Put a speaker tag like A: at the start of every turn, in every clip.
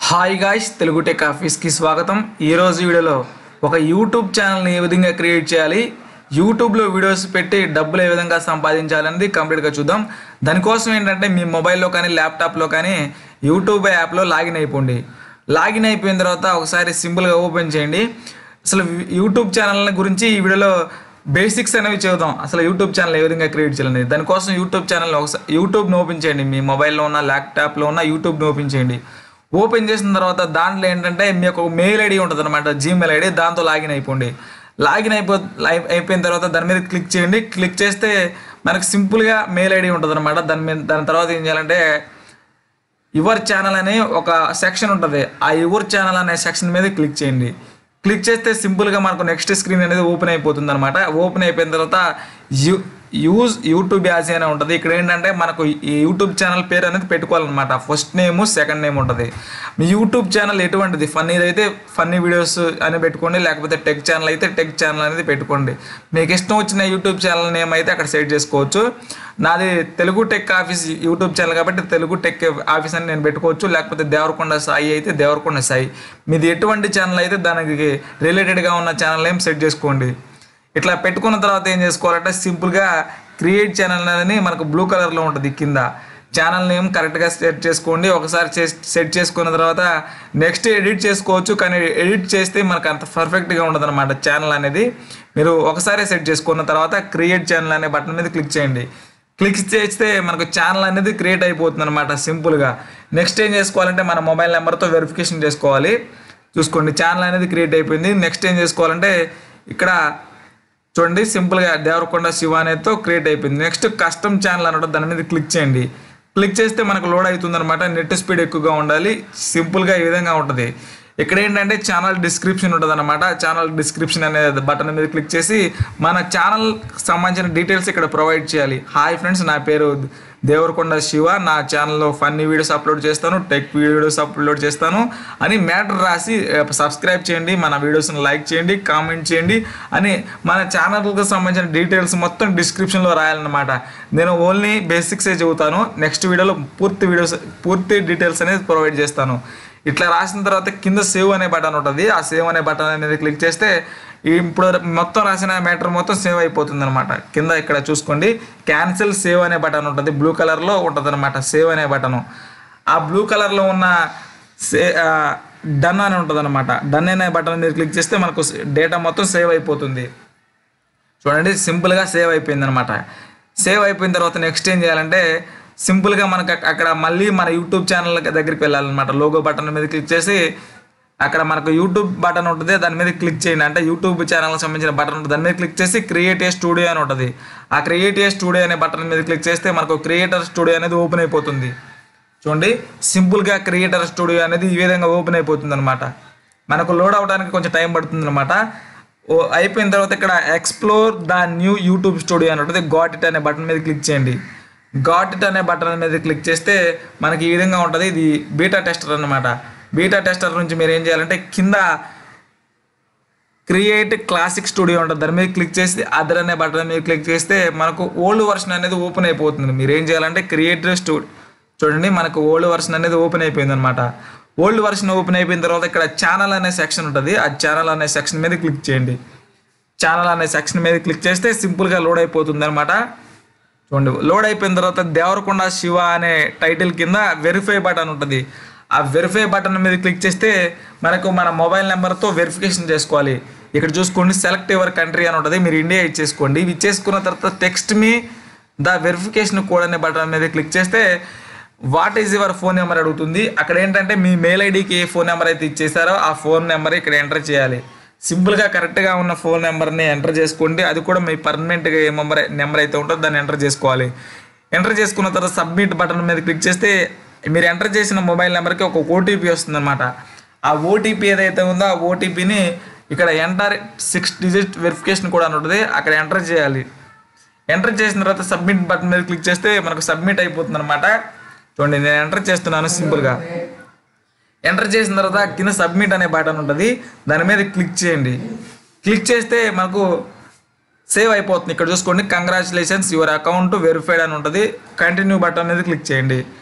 A: Hi guys Telugu tech ఆఫీస్కి స్వాగతం ఈరోజు వీడియోలో ఒక యూట్యూబ్ ఛానల్ని ఏ విధంగా క్రియేట్ చేయాలి యూట్యూబ్లో వీడియోస్ పెట్టి డబ్బులు ఏ విధంగా సంపాదించాలనేది కంప్లీట్గా చూద్దాం దానికోసం ఏంటంటే మీ మొబైల్లో కానీ ల్యాప్టాప్లో కానీ యూట్యూబ్ యాప్లో లాగిన్ అయిపోండి లాగిన్ అయిపోయిన తర్వాత ఒకసారి సింపుల్గా ఓపెన్ చేయండి అసలు యూట్యూబ్ ఛానల్ గురించి ఈ వీడియోలో బేసిక్స్ అనేవి చూద్దాం అసలు యూట్యూబ్ ఛానల్ ఏ విధంగా క్రియేట్ చేయాలని దానికోసం యూట్యూబ్ ఛానల్ ఒకసారి యూట్యూబ్ని ఓపెన్ చేయండి మీ మొబైల్లో ఉన్న ల్యాప్టాప్లో ఉన్న యూట్యూబ్ని ఓపెన్ చేయండి ఓపెన్ చేసిన తర్వాత దాంట్లో ఏంటంటే మీ యొక్క మెయిల్ ఐడి ఉంటుంది అనమాట జీమెయిల్ ఐడి దాంతో లాగిన్ అయిపోండి లాగిన్ అయిపో లై- అయిపోయిన తర్వాత దాని మీద క్లిక్ చేయండి క్లిక్ చేస్తే మనకు సింపుల్గా మెయిల్ ఐడి ఉంటుంది అనమాట దాని మీద దాని తర్వాత ఏం చేయాలంటే యువర్ ఛానల్ అనే ఒక సెక్షన్ ఉంటుంది ఆ యువర్ ఛానల్ అనే సెక్షన్ మీద క్లిక్ చేయండి క్లిక్ చేస్తే సింపుల్గా మనకు నెక్స్ట్ స్క్రీన్ అనేది ఓపెన్ అయిపోతుంది అనమాట ఓపెన్ అయిపోయిన తర్వాత యూ యూజ్ యూట్యూబ్ యాజ్ అని ఉంటుంది ఇక్కడ ఏంటంటే మనకు ఈ యూట్యూబ్ ఛానల్ పేరు అనేది పెట్టుకోవాలన్నమాట ఫస్ట్ నేమ్ సెకండ్ నేమ్ ఉంటుంది మీ యూట్యూబ్ ఛానల్ ఎటువంటిది ఫన్నీది అయితే ఫన్నీ వీడియోస్ అని పెట్టుకోండి లేకపోతే టెక్ ఛానల్ అయితే టెక్ ఛానల్ అనేది పెట్టుకోండి మీకు ఇష్టం వచ్చిన యూట్యూబ్ ఛానల్ నేమ్ అయితే అక్కడ సెట్ చేసుకోవచ్చు నాది Telugu tech office YouTube channel కాబట్టి తెలుగు టెక్ ఆఫీస్ అని నేను పెట్టుకోవచ్చు లేకపోతే దేవరకొండ సాయి అయితే దేవరకొండ సాయి మీది ఎటువంటి ఛానల్ అయితే దానికి రిలేటెడ్గా ఉన్న ఛానల్ నేమ్ సెట్ చేసుకోండి ఇట్లా పెట్టుకున్న తర్వాత ఏం చేసుకోవాలంటే సింపుల్గా క్రియేట్ ఛానల్ అనేది మనకు బ్లూ కలర్లో ఉంటుంది కింద ఛానల్ నేమ్ కరెక్ట్గా సెట్ చేసుకోండి ఒకసారి సెట్ చేసుకున్న తర్వాత నెక్స్ట్ ఎడిట్ చేసుకోవచ్చు కానీ ఎడిట్ చేస్తే మనకు అంత పర్ఫెక్ట్గా ఉండదు అనమాట ఛానల్ అనేది మీరు ఒకసారి సెట్ చేసుకున్న తర్వాత క్రియేట్ ఛానల్ అనే బటన్ మీద క్లిక్ చేయండి క్లిక్ చేస్తే మనకు ఛానల్ అనేది క్రియేట్ అయిపోతుంది అనమాట సింపుల్గా నెక్స్ట్ ఏం చేసుకోవాలంటే మన మొబైల్ నెంబర్తో వెరిఫికేషన్ చేసుకోవాలి చూసుకోండి ఛానల్ అనేది క్రియేట్ అయిపోయింది నెక్స్ట్ ఏం చేసుకోవాలంటే ఇక్కడ చూడండి సింపుల్గా దేవరకొండ శివ అనేతో క్రియేట్ అయిపోయింది నెక్స్ట్ కస్టమ్ ఛానల్ అనమాట దాని మీద క్లిక్ చేయండి క్లిక్ చేస్తే మనకు లోడ్ అవుతుంది అనమాట నెట్ స్పీడ్ ఎక్కువగా ఉండాలి సింపుల్గా ఈ విధంగా ఉంటుంది ఇక్కడ ఏంటంటే ఛానల్ డిస్క్రిప్షన్ ఉంటుంది అనమాట ఛానల్ డిస్క్రిప్షన్ అనే బటన్ మీద క్లిక్ చేసి మన ఛానల్ సంబంధించిన డీటెయిల్స్ ఇక్కడ ప్రొవైడ్ చేయాలి హాయ్ ఫ్రెండ్స్ నా పేరు దేవరకొండ శివ నా ఛానల్లో ఫన్నీ వీడియోస్ అప్లోడ్ చేస్తాను టెక్ వీడియోస్ అప్లోడ్ చేస్తాను అని మ్యాటర్ రాసి సబ్స్క్రైబ్ చేయండి మన వీడియోస్ని లైక్ చేయండి కామెంట్ చేయండి అని మన ఛానల్కి సంబంధించిన డీటెయిల్స్ మొత్తం డిస్క్రిప్షన్లో రాయాలన్నమాట నేను ఓన్లీ బేసిక్సే చెబుతాను నెక్స్ట్ వీడియోలో పూర్తి వీడియోస్ పూర్తి డీటెయిల్స్ అనేది ప్రొవైడ్ చేస్తాను ఇట్లా రాసిన తర్వాత కింద సేవ్ అనే బటన్ ఉంటుంది ఆ సేవ్ అనే బటన్ అనేది క్లిక్ చేస్తే ఈ ఇప్పుడు మొత్తం రాసిన మ్యాటర్ మొత్తం సేవ్ అయిపోతుంది అనమాట కింద ఇక్కడ చూసుకోండి క్యాన్సిల్ సేవ్ అనే బటన్ ఉంటుంది బ్లూ కలర్లో ఉంటుంది అనమాట సేవ్ అనే బటను ఆ బ్లూ కలర్లో ఉన్న సే డన్ అని ఉంటుంది అనమాట డన్ అనే బటన్ మీద క్లిక్ చేస్తే మనకు డేటా మొత్తం సేవ్ అయిపోతుంది చూడండి సింపుల్గా సేవ్ అయిపోయింది అనమాట సేవ్ అయిపోయిన తర్వాత నెక్స్ట్ ఏం చేయాలంటే సింపుల్గా మనకు అక్- అక్కడ మళ్ళీ మన యూట్యూబ్ ఛానల్ దగ్గరికి వెళ్ళాలన్నమాట లోగో బటన్ మీద క్లిక్ చేసి అక్కడ మనకు యూట్యూబ్ బటన్ ఉంటుంది దాని మీద క్లిక్ చేయండి అంటే యూట్యూబ్ ఛానల్కి సంబంధించిన బటన్ ఉంటుంది దాని మీద క్లిక్ చేసి క్రియేట్ ఏ స్టూడియో అని ఉంటుంది ఆ క్రియేట్ ఏ స్టూడియో అనే బటన్ మీద క్లిక్ చేస్తే మనకు క్రియేటర్ స్టూడియో అనేది ఓపెన్ అయిపోతుంది చూడండి సింపుల్గా క్రియేటర్ స్టూడియో అనేది ఈ విధంగా ఓపెన్ అయిపోతుంది అనమాట మనకు లోడ్ అవడానికి కొంచెం టైం పడుతుంది అనమాట ఓ అయిపోయిన తర్వాత ఇక్కడ explore the new YouTube studio అని ఉంటుంది గాట్ ఇట్ అనే బటన్ మీద క్లిక్ చేయండి గాట్ ఇట్ అనే బటన్ మీద క్లిక్ చేస్తే మనకి ఈ విధంగా ఉంటుంది ఇది బీటా టెస్టర్ అన్నమాట బీటా టెస్టర్ నుంచి మీరు ఏం చేయాలంటే కింద క్రియేట్ క్లాసిక్ స్టూడియో ఉంటుంది దాని మీద క్లిక్ చేసి అదర్ అనే బటన్ మీద క్లిక్ చేస్తే మనకు ఓల్డ్ వర్షన్ అనేది ఓపెన్ అయిపోతుంది మీరు ఏం చేయాలంటే క్రియేట్ స్టూడియో చూడండి మనకు ఓల్డ్ వర్షన్ అనేది ఓపెన్ అయిపోయింది అనమాట ఓల్డ్ వర్షన్ ఓపెన్ అయిపోయిన తర్వాత ఇక్కడ ఛానల్ అనే సెక్షన్ ఉంటుంది ఆ ఛానల్ అనే సెక్షన్ మీద క్లిక్ చేయండి ఛానల్ అనే సెక్షన్ మీద క్లిక్ చేస్తే సింపుల్గా లోడ్ అయిపోతుంది అనమాట చూడండి లోడ్ అయిపోయిన తర్వాత దేవరకొండ శివ అనే టైటిల్ కింద వెరిఫై బటన్ ఉంటుంది ఆ వెరిఫై బటన్ మీద క్లిక్ చేస్తే మనకు మన మొబైల్ నెంబర్తో వెరిఫికేషన్ చేసుకోవాలి ఇక్కడ చూసుకోండి సెలెక్ట్ యువర్ కంట్రీ అని ఉంటుంది మీరు ఇండియా ఇచ్చేసుకోండి ఇవి ఇచ్చేసుకున్న తర్వాత text me the verification code అనే బటన్ మీద క్లిక్ చేస్తే what is your phone number అడుగుతుంది అక్కడ ఏంటంటే మీ మెయిల్ ఐడికి ఏ ఫోన్ నెంబర్ అయితే ఇచ్చేసారో ఆ ఫోన్ నెంబర్ ఇక్కడ ఎంటర్ చేయాలి సింపుల్గా కరెక్ట్గా ఉన్న ఫోన్ నెంబర్ని ఎంటర్ చేసుకోండి అది కూడా మీ పర్మనెంట్గా ఏ నెంబర్ నెంబర్ అయితే ఉంటుందో దాన్ని ఎంటర్ చేసుకోవాలి ఎంటర్ చేసుకున్న తర్వాత సబ్మిట్ బటన్ మీద క్లిక్ చేస్తే మీరు ఎంటర్ చేసిన మొబైల్ నెంబర్కి ఒక ఓటీపీ వస్తుంది అనమాట ఆ ఓటీపీ ఏదైతే ఉందో ఆ ఓటీపీని ఇక్కడ ఎంటర్ సిక్స్ డిజిట్ వెరిఫికేషన్ కూడా అని ఉంటుంది అక్కడ ఎంటర్ చేయాలి ఎంటర్ చేసిన తర్వాత సబ్మిట్ బటన్ మీద క్లిక్ చేస్తే మనకు సబ్మిట్ అయిపోతుంది అనమాట చూడండి నేను ఎంటర్ చేస్తున్నాను సింపుల్గా ఎంటర్ చేసిన తర్వాత కింద సబ్మిట్ అనే బటన్ ఉంటుంది దాని మీద క్లిక్ చేయండి క్లిక్ చేస్తే మనకు సేవ్ అయిపోతుంది ఇక్కడ చూసుకోండి కంగ్రాచులేషన్స్ యువర్ అకౌంట్ వెరిఫైడ్ అని ఉంటుంది కంటిన్యూ బటన్ మీద క్లిక్ చేయండి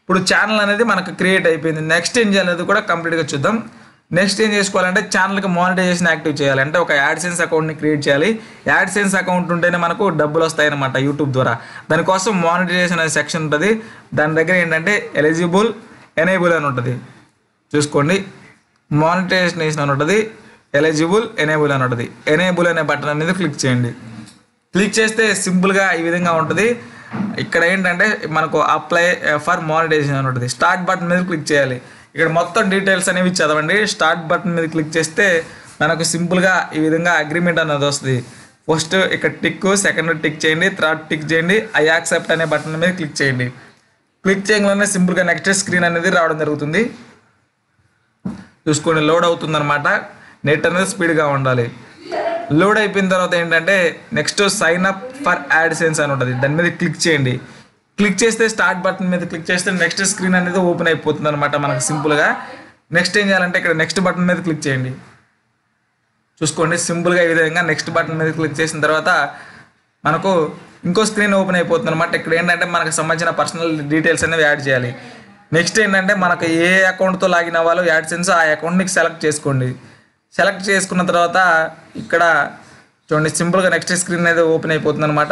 A: ఇప్పుడు ఛానల్ అనేది మనకు క్రియేట్ అయిపోయింది నెక్స్ట్ ఏం చేయాలి కూడా కంప్లీట్గా చూద్దాం నెక్స్ట్ ఏం చేసుకోవాలంటే ఛానల్కి మానిటైజేషన్ యాక్టివ్ చేయాలి అంటే ఒక యాడ్సెన్స్ అకౌంట్ని క్రియేట్ చేయాలి యాడ్సెన్స్ అకౌంట్ ఉంటేనే మనకు డబ్బులు వస్తాయి అనమాట యూట్యూబ్ ద్వారా దానికోసం మానిటైజేషన్ అనే సెక్షన్ ఉంటుంది దాని దగ్గర ఏంటంటే ఎలిజిబుల్ ఎనేబుల్ అని ఉంటుంది చూసుకోండి మానిటైజేషన్ అని ఉంటుంది ఎలిజిబుల్ ఎనేబుల్ అని ఉంటుంది ఎనేబుల్ అనే బటన్ అనేది క్లిక్ చేయండి క్లిక్ చేస్తే సింపుల్గా ఈ విధంగా ఉంటుంది ఇక్కడ ఏంటంటే మనకు అప్లై ఫర్ మానిటైజేషన్ అని ఉంటుంది స్టార్ట్ బటన్ మీద క్లిక్ చేయాలి ఇక్కడ మొత్తం డీటెయిల్స్ అనేవి చదవండి స్టార్ట్ బటన్ మీద క్లిక్ చేస్తే మనకు సింపుల్గా ఈ విధంగా అగ్రిమెంట్ అనేది వస్తుంది ఫస్ట్ ఇక్కడ టిక్ సెకండ్ టిక్ చేయండి థర్డ్ టిక్ చేయండి ఐ యాక్సెప్ట్ అనే బటన్ మీద క్లిక్ చేయండి క్లిక్ చేయగానే సింపుల్గా నెక్స్ట్ స్క్రీన్ అనేది రావడం జరుగుతుంది చూసుకోండి లోడ్ అవుతుందన్నమాట నెట్ అనేది స్పీడ్గా ఉండాలి లోడ్ అయిపోయిన తర్వాత ఏంటంటే next sign up for AdSense అని ఉంటుంది దాని మీద క్లిక్ చేయండి క్లిక్ చేస్తే స్టార్ట్ బటన్ మీద క్లిక్ చేస్తే నెక్స్ట్ స్క్రీన్ అనేది ఓపెన్ అయిపోతుంది అనమాట మనకు సింపుల్గా నెక్స్ట్ ఏం చేయాలంటే ఇక్కడ నెక్స్ట్ బటన్ మీద క్లిక్ చేయండి చూసుకోండి సింపుల్గా ఈ విధంగా నెక్స్ట్ బటన్ మీద క్లిక్ చేసిన తర్వాత మనకు ఇంకో స్క్రీన్ ఓపెన్ అయిపోతుంది అనమాట ఇక్కడ ఏంటంటే మనకు సంబంధించిన పర్సనల్ డీటెయిల్స్ అనేవి యాడ్ చేయాలి నెక్స్ట్ ఏంటంటే మనకు ఏ అకౌంట్తో లాగిన్ అవ్వాలో యాడ్సెన్స్ ఆ అకౌంట్ని సెలెక్ట్ చేసుకోండి సెలెక్ట్ చేసుకున్న తర్వాత ఇక్కడ చూడండి సింపుల్గా నెక్స్ట్ స్క్రీన్ అనేది ఓపెన్ అయిపోతుంది అనమాట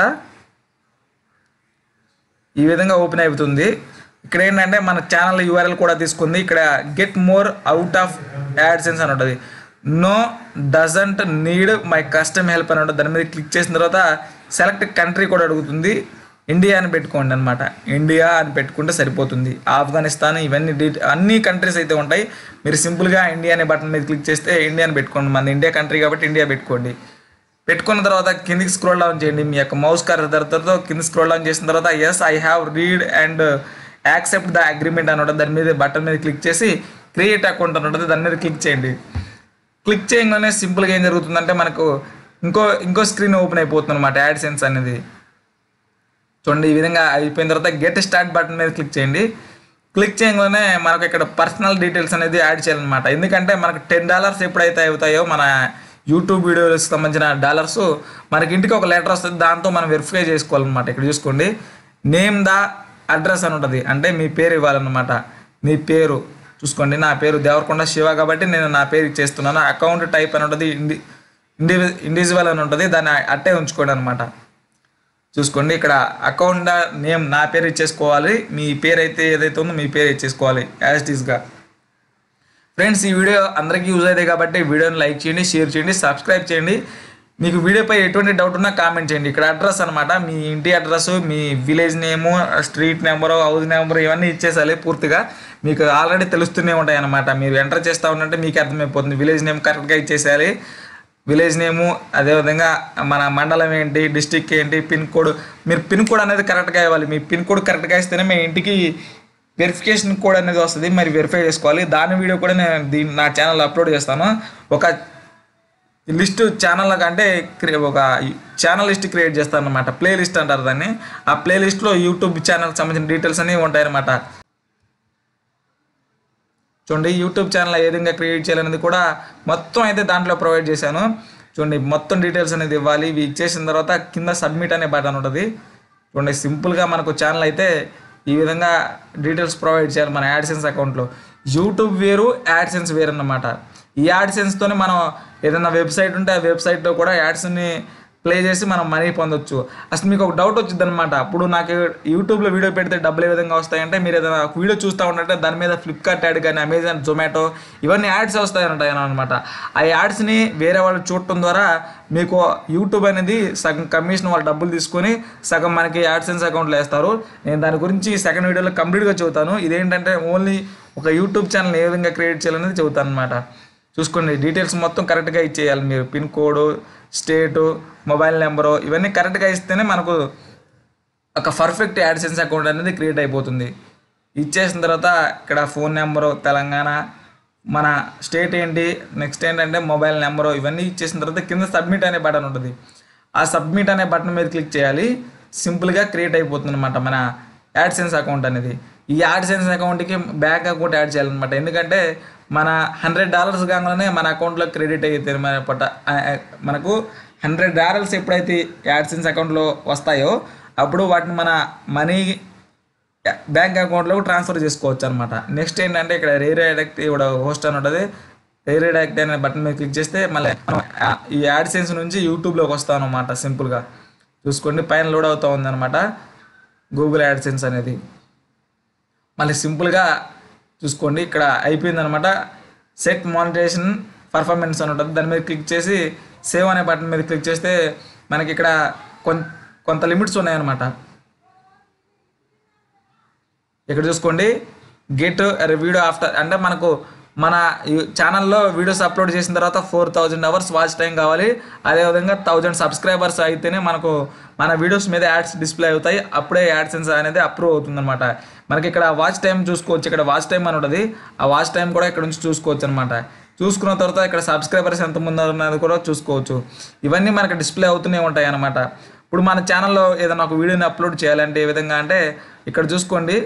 A: ఈ విధంగా ఓపెన్ అవుతుంది ఇక్కడ ఏంటంటే మన ఛానల్ యూఆర్ఎల్ కూడా తీసుకుంది ఇక్కడ get more out of AdSense అని ఉంటుంది no doesn't need my custom help అని ఉంటుంది దాని మీద క్లిక్ చేసిన తర్వాత సెలెక్ట్ కంట్రీ కూడా అడుగుతుంది ఇండియా అని పెట్టుకోండి అనమాట ఇండియా అని పెట్టుకుంటే సరిపోతుంది ఆఫ్ఘనిస్తాన్ ఇవన్నీ డీ అన్ని కంట్రీస్ అయితే ఉంటాయి మీరు సింపుల్గా ఇండియా అనే బటన్ మీద క్లిక్ చేస్తే ఇండియా అని పెట్టుకోండి మన ఇండియా కంట్రీ కాబట్టి ఇండియా పెట్టుకోండి పెట్టుకున్న తర్వాత కిందికి స్క్రోల్ డౌన్ చేయండి మీ యొక్క మౌస్ కర్రతో కింద స్క్రోల్ డౌన్ చేసిన తర్వాత yes I have read and accept the agreement అని ఉంటుంది దాని మీద బటన్ మీద క్లిక్ చేసి క్రియేట్ అకౌంట్ అని ఉంటుంది దాని మీద క్లిక్ చేయండి క్లిక్ చేయగానే సింపుల్గా ఏం జరుగుతుందంటే మనకు ఇంకో ఇంకో స్క్రీన్ ఓపెన్ అయిపోతుంది అనమాట యాడ్సెన్స్ అనేది చూడండి ఈ విధంగా అయిపోయిన తర్వాత గెట్ స్టార్ట్ బటన్ మీద క్లిక్ చేయండి క్లిక్ చేయగానే మనకు ఇక్కడ పర్సనల్ డీటెయిల్స్ అనేది యాడ్ చేయాలన్నమాట ఎందుకంటే మనకు టెన్ డాలర్స్ ఎప్పుడైతే అవుతాయో మన యూట్యూబ్ వీడియోస్ సంబంధించిన డాలర్స్ మనకి ఇంటికి ఒక లెటర్ వస్తుంది దాంతో మనం వెరిఫై చేసుకోవాలన్నమాట ఇక్కడ చూసుకోండి నేమ్ ద అడ్రస్ అని ఉంటుంది అంటే మీ పేరు ఇవ్వాలన్నమాట మీ పేరు చూసుకోండి నా పేరు దేవరకొండ శివ కాబట్టి నేను నా పేరు ఇచ్చేస్తున్నాను అకౌంట్ టైప్ అని ఉంటుంది ఇండి ఇండివి ఇండివిజువల్ అని ఉంటుంది దాన్ని అట్టే ఉంచుకోండి అనమాట చూసుకోండి ఇక్కడ అకౌంట్ నేమ్ నా పేరు ఇచ్చేసుకోవాలి మీ పేరు అయితే ఏదైతే ఉందో మీ పేరు ఇచ్చేసుకోవాలి యాజ్ ఇట్ ఈస్గా ఫ్రెండ్స్ ఈ వీడియో అందరికీ యూజ్ అవుతాయి కాబట్టి వీడియోని లైక్ చేయండి షేర్ చేయండి సబ్స్క్రైబ్ చేయండి మీకు వీడియోపై ఎటువంటి డౌట్ ఉన్నా కామెంట్ చేయండి ఇక్కడ అడ్రస్ అనమాట మీ ఇంటి అడ్రస్ మీ village name street number house number ఇవన్నీ ఇచ్చేసాలి పూర్తిగా మీకు ఆల్రెడీ తెలుస్తూనే ఉంటాయి అనమాట మీరు ఎంటర్ చేస్తూ ఉంటే మీకు అర్థమైపోతుంది విలేజ్ నేమ్ కరెక్ట్గా ఇచ్చేసేయాలి విలేజ్ నేము అదేవిధంగా మన మండలం ఏంటి డిస్టిక్ ఏంటి పిన్ కోడ్ మీరు పిన్ కోడ్ అనేది కరెక్ట్గా ఇవ్వాలి మీ పిన్ కోడ్ కరెక్ట్గా ఇస్తేనే మీ ఇంటికి వెరిఫికేషన్ కోడ్ అనేది వస్తుంది మరి వెరిఫై చేసుకోవాలి దాని వీడియో కూడా నేను దీని నా ఛానల్ అప్లోడ్ చేస్తాను ఒక లిస్ట్ ఛానల్ అంటే క్రి- ఒక ఛానల్ లిస్ట్ క్రియేట్ చేస్తాను అనమాట ప్లే లిస్ట్ అంటారు దాన్ని ఆ ప్లే లిస్ట్లో యూట్యూబ్ ఛానల్కి సంబంధించిన డీటెయిల్స్ అనేవి ఉంటాయన్నమాట చూడండి యూట్యూబ్ ఛానల్ ఏ విధంగా క్రియేట్ చేయాలనేది కూడా మొత్తం అయితే దాంట్లో ప్రొవైడ్ చేశాను చూడండి మొత్తం డీటెయిల్స్ అనేది ఇవ్వాలి ఇవి ఇచ్చేసిన తర్వాత కింద సబ్మిట్ అనే బటన్ ఉంటుంది చూడండి సింపుల్గా మనకు ఛానల్ అయితే ఈ విధంగా డీటెయిల్స్ ప్రొవైడ్ చేయాలి మన యాడ్సెన్స్ అకౌంట్లో యూట్యూబ్ వేరు యాడ్సెన్స్ వేరు అన్నమాట ఈ యాడ్సెన్స్తోనే మనం ఏదైనా వెబ్సైట్ ఉంటే ఆ వెబ్సైట్లో కూడా యాడ్స్ని ప్లే చేసి మనం మనీ పొందొచ్చు అసలు మీకు ఒక డౌట్ వచ్చింది అనమాట అప్పుడు నాకు యూట్యూబ్లో వీడియో పెడితే డబ్బులు ఏ విధంగా వస్తాయంటే మీరు ఏదైనా ఒక వీడియో చూస్తూ ఉంటే దాని మీద ఫ్లిప్కార్ట్ యాడ్ కానీ అమెజాన్ జొమాటో ఇవన్నీ యాడ్స్ వస్తాయంటాయి అనమాట ఆ యాడ్స్ని వేరే వాళ్ళు చూడటం ద్వారా మీకు యూట్యూబ్ అనేది సగం కమిషన్ వాళ్ళు డబ్బులు తీసుకొని సగం మనకి యాడ్సెన్స్ అకౌంట్లో వేస్తారు నేను దాని గురించి సెకండ్ వీడియోలో కంప్లీట్గా చెబుతాను ఇదేంటంటే ఓన్లీ ఒక యూట్యూబ్ ఛానల్ ఏ విధంగా క్రియేట్ చేయాలనేది చెబుతాను అనమాట చూసుకోండి డీటెయిల్స్ మొత్తం కరెక్ట్గా ఇచ్చేయాలి మీరు pin code state mobile number ఇవన్నీ కరెక్ట్గా ఇస్తేనే మనకు ఒక పర్ఫెక్ట్ యాడ్సెన్స్ అకౌంట్ అనేది క్రియేట్ అయిపోతుంది ఇచ్చేసిన తర్వాత ఇక్కడ ఫోన్ నెంబరు తెలంగాణ మన స్టేట్ ఏంటి నెక్స్ట్ ఏంటంటే మొబైల్ నెంబరు ఇవన్నీ ఇచ్చేసిన తర్వాత కింద సబ్మిట్ అనే బటన్ ఉంటుంది ఆ సబ్మిట్ అనే బటన్ మీద క్లిక్ చేయాలి సింపుల్గా క్రియేట్ అయిపోతుంది అనమాట మన యాడ్సెన్స్ అకౌంట్ అనేది ఈ యాడ్సెన్స్ అకౌంట్కి బ్యాంక్ అకౌంట్ యాడ్ చేయాలన్నమాట ఎందుకంటే మన హండ్రెడ్ డాలర్స్ కాగానే మన అకౌంట్లో క్రెడిట్ అయితే మన పట్ట ఆ, ఆ, మనకు హండ్రెడ్ డాలర్స్ ఎప్పుడైతే యాడ్సెన్స్ అకౌంట్లో వస్తాయో అప్పుడు వాటిని మన మనీ బ్యాంక్ అకౌంట్లోకి ట్రాన్స్ఫర్ చేసుకోవచ్చు అనమాట నెక్స్ట్ ఏంటంటే ఇక్కడ రీరైడక్ట్ ఇక్కడ హోస్ట్ అని ఉంటుంది రీరైడక్ట్ అనే బటన్ మీద క్లిక్ చేస్తే మళ్ళీ మనం ఆ- ఈ యాడ్సెన్స్ నుంచి యూట్యూబ్లోకి వస్తాం అనమాట సింపుల్గా చూసుకోండి పైన లోడ్ అవుతూ ఉంది అనమాట గూగుల్ యాడ్సెన్స్ అనేది మళ్ళీ సింపుల్గా చూసుకోండి ఇక్కడ అయిపోయింది అనమాట సెట్ మానిటైజేషన్ పర్ఫార్మెన్స్ అని ఉంటుంది దాని మీద క్లిక్ చేసి సేవ్ అనే బటన్ మీద క్లిక్ చేస్తే మనకి ఇక్కడ కొంత కొంత లిమిట్స్ ఉన్నాయన్నమాట ఇక్కడ చూసుకోండి గెట్ వీడియో ఆఫ్టర్ అంటే మనకు మన ఛానల్లో వీడియోస్ అప్లోడ్ చేసిన తర్వాత four thousand hours watch time కావాలి అదేవిధంగా థౌజండ్ సబ్స్క్రైబర్స్ అయితేనే మనకు మన వీడియోస్ మీద యాడ్స్ డిస్ప్లే అవుతాయి అప్పుడే యాడ్సెన్స్ అనేది అప్రూవ్ అవుతుంది అనమాట మనకి ఇక్కడ వాచ్ టైం చూసుకోవచ్చు ఇక్కడ వాచ్ టైం అని ఉంటుంది ఆ వాచ్ టైం కూడా ఇక్కడ నుంచి చూసుకోవచ్చు అనమాట చూసుకున్న తర్వాత ఇక్కడ సబ్స్క్రైబర్స్ ఎంతమంది ఉన్నది కూడా చూసుకోవచ్చు ఇవన్నీ మనకి డిస్ప్లే అవుతూనే ఉంటాయి అనమాట ఇప్పుడు మన ఛానల్లో ఏదైనా ఒక వీడియోని అప్లోడ్ చేయాలంటే ఏ విధంగా అంటే ఇక్కడ చూసుకోండి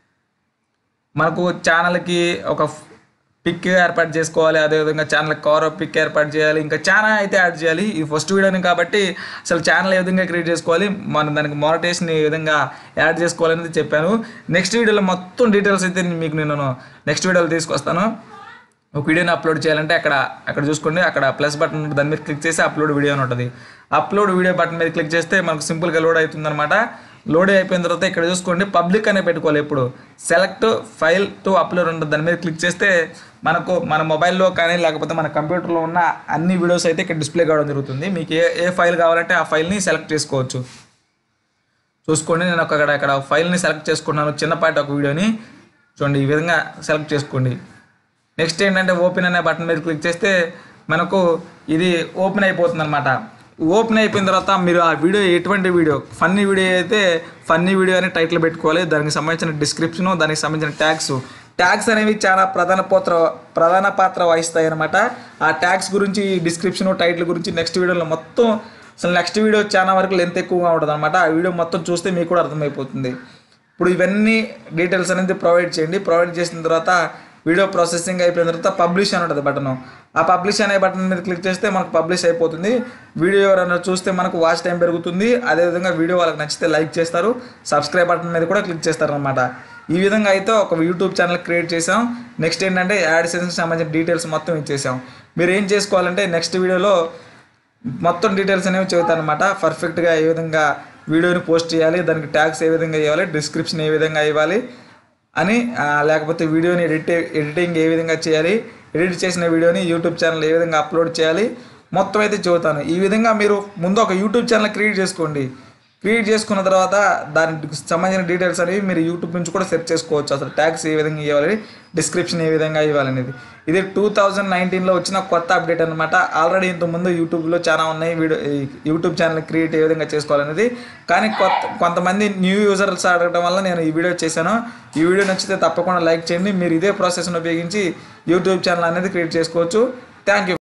A: మనకు ఛానల్కి ఒక పిక్ ఏర్పాటు చేసుకోవాలి అదేవిధంగా ఛానల్ కవర్ పిక్ ఏర్పాటు చేయాలి ఇంకా ఛానల్ అయితే యాడ్ చేయాలి ఇది ఫస్ట్ వీడియోని కాబట్టి అసలు ఛానల్ ఏ విధంగా క్రియేట్ చేసుకోవాలి మనం దానికి మానిటేషన్ ఏ విధంగా యాడ్ చేసుకోవాలనేది చెప్పాను నెక్స్ట్ వీడియోలో మొత్తం డీటెయిల్స్ అయితే మీకు నేను నెక్స్ట్ వీడియోలో తీసుకొస్తాను ఒక వీడియోని అప్లోడ్ చేయాలంటే అక్కడ అక్కడ చూసుకోండి అక్కడ ప్లస్ బటన్ ఉంటుంది. దాని మీద క్లిక్ చేసి అప్లోడ్ వీడియో అని ఉంటుంది అప్లోడ్ వీడియో బటన్ మీద క్లిక్ చేస్తే మనకు సింపుల్గా లోడ్ అవుతుంది అనమాట లోడ్ అయిపోయిన తర్వాత ఇక్కడ చూసుకోండి పబ్లిక్ అనే పెట్టుకోవాలి ఇప్పుడు సెలెక్ట్ ఫైల్ టు అప్లోడ్ ఉంటుంది దాని మీద క్లిక్ చేస్తే మనకు మన మొబైల్లో కానీ లేకపోతే మన కంప్యూటర్లో ఉన్న అన్ని వీడియోస్ అయితే ఇక్కడ డిస్ప్లే కావడం జరుగుతుంది మీకు ఏ ఏ ఫైల్ కావాలంటే ఆ ఫైల్ని సెలెక్ట్ చేసుకోవచ్చు చూసుకోండి నేను ఒక అక్కడ అక్కడ ఫైల్ని సెలెక్ట్ చేసుకున్నాను చిన్నపాటి ఒక వీడియోని చూడండి ఈ విధంగా సెలెక్ట్ చేసుకోండి నెక్స్ట్ ఏంటంటే ఓపెన్ అనే బటన్ మీద క్లిక్ చేస్తే మనకు ఇది ఓపెన్ అయిపోతుంది అనమాట ఓపెన్ అయిపోయిన తర్వాత మీరు ఆ వీడియో ఎటువంటి వీడియో ఫన్నీ వీడియో అయితే ఫన్నీ వీడియో అని టైటిల్ పెట్టుకోవాలి దానికి సంబంధించిన డిస్క్రిప్షన్ దానికి సంబంధించిన ట్యాగ్స్ ట్యాగ్స్ అనేవి చాలా ప్రధాన పాత్ర ప్రధాన పాత్ర వహిస్తాయి అనమాట ఆ ట్యాగ్స్ గురించి డిస్క్రిప్షన్ టైటిల్ గురించి నెక్స్ట్ వీడియోలో మొత్తం అసలు నెక్స్ట్ వీడియో చాలా వరకు లెంత్ ఎక్కువగా ఉంటుంది అనమాట ఆ వీడియో మొత్తం చూస్తే మీకు కూడా అర్థమైపోతుంది ఇప్పుడు ఇవన్నీ డీటెయిల్స్ అనేది ప్రొవైడ్ చేయండి ప్రొవైడ్ చేసిన తర్వాత వీడియో ప్రాసెసింగ్ అయిపోయిన తర్వాత పబ్లిష్ అని ఉంటుంది బటన్ ఆ పబ్లిష్ అనే బటన్ మీద క్లిక్ చేస్తే మనకు పబ్లిష్ అయిపోతుంది వీడియో ఎవరైనా చూస్తే మనకు వాచ్ టైం పెరుగుతుంది అదేవిధంగా వీడియో వాళ్ళకి నచ్చితే లైక్ చేస్తారు సబ్స్క్రైబ్ బటన్ మీద కూడా క్లిక్ చేస్తారు అనమాట ఈ విధంగా అయితే ఒక యూట్యూబ్ ఛానల్ క్రియేట్ చేసాం నెక్స్ట్ ఏంటంటే యాడ్ సెన్స్కి సంబంధించిన డీటెయిల్స్ మొత్తం ఇచ్చేసాం మీరు ఏం చేసుకోవాలంటే నెక్స్ట్ వీడియోలో మొత్తం డీటెయిల్స్ అనేవి చెబుతాను అనమాట పర్ఫెక్ట్గా ఏ విధంగా వీడియోని పోస్ట్ చేయాలి దానికి ట్యాగ్స్ ఏ విధంగా ఇవ్వాలి డిస్క్రిప్షన్ ఏ విధంగా ఇవ్వాలి అని ఆ, లేకపోతే వీడియోని ఎడిట్ ఎడిటింగ్ ఏ విధంగా చేయాలి ఎడిట్ చేసిన వీడియోని యూట్యూబ్ ఛానల్ ఏ విధంగా అప్లోడ్ చేయాలి మొత్తం అయితే చెబుతాను ఈ విధంగా మీరు ముందు ఒక యూట్యూబ్ ఛానల్ క్రియేట్ చేసుకోండి క్రియేట్ చేసుకున్న తర్వాత దానికి సంబంధించిన డీటెయిల్స్ అనేవి మీరు యూట్యూబ్ నుంచి కూడా సెర్చ్ చేసుకోవచ్చు అసలు ట్యాగ్స్ ఏ విధంగా ఇవ్వాలి డిస్క్రిప్షన్ ఏ విధంగా ఇవ్వాలనేది ఇది టూ థౌజండ్ నైన్టీన్లో వచ్చిన కొత్త అప్డేట్ అనమాట ఆల్రెడీ ఇంతకుముందు యూట్యూబ్లో చాలా ఉన్నాయి వీడియో ఈ యూట్యూబ్ ఛానల్ క్రియేట్ ఏ విధంగా చేసుకోవాలనేది కానీ కొత్త కొంతమంది న్యూ యూజర్స్ అడగడం వల్ల నేను ఈ వీడియో చేశాను ఈ వీడియో నచ్చితే తప్పకుండా లైక్ చేయండి మీరు ఇదే ప్రాసెస్ను ఉపయోగించి యూట్యూబ్ ఛానల్ అనేది క్రియేట్ చేసుకోవచ్చు థ్యాంక్ యూ